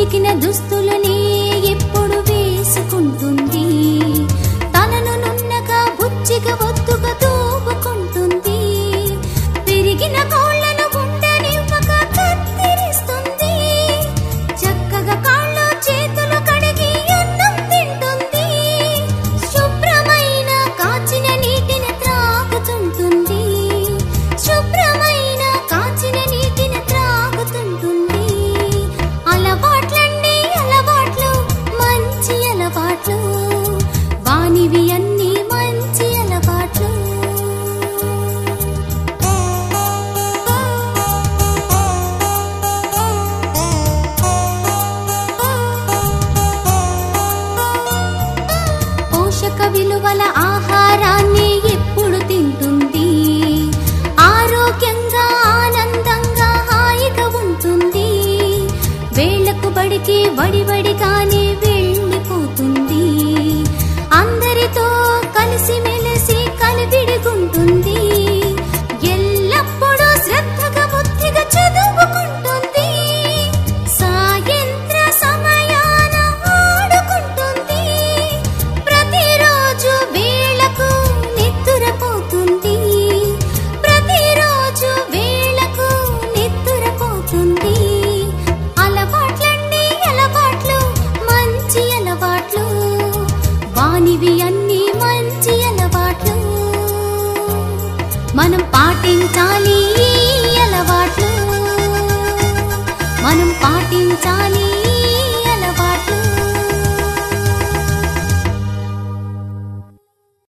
చిరికిన దుస్తులనే ఎప్పుడు వేసుకుంటుంది తనను నున్నగా బుచ్చిగా ఒత్తుగా దూపుకుంటుంది పెరిగిన కోళ్లను ఉండనివ్వక కత్తిరిస్తుంది చక్కగా కాళ్ళు చేతులు కడిగి అన్నం తింటుంది శుభ్రమైన కాచిన నీటిని త్రాగుతుంటుంది శుభ్రమైన కాచిన నీటిని త్రాగుతుంటుంది అలవాట్లండి అలవాట్లు మంచి అలవాట్లు వానివి అన్ని మంచి అలవాట్లు పోషక విలువల ఆహారాన్ని ఎప్పుడు తింటుంది ఆరోగ్యంగా ఆనందంగా హాయిగా ఉంటుంది వేళ్లకు బడికి వడివడిగానే వెళ్ళిపోతుంది అందరితో కలిసి మెలిసి కలివిడిగుంటుంది ఎల్లప్పుడూ శ్రద్ధగా బుద్ధిగా చదువుకుంటుంది సాయంత్ర సమయాన ఆడుకుంటుంది ప్రతిరోజు వేళకు నిద్రపోతుంది ప్రతిరోజు వేళకు నిద్రపోతుంది అలవాట్లండి అలవాట్లు మంచి అలవాట్లు వానివి అన్ని మంచి అలవాట్లు మనం పాటించాలి ఈ అలవాట్లు మనం పాటించాలి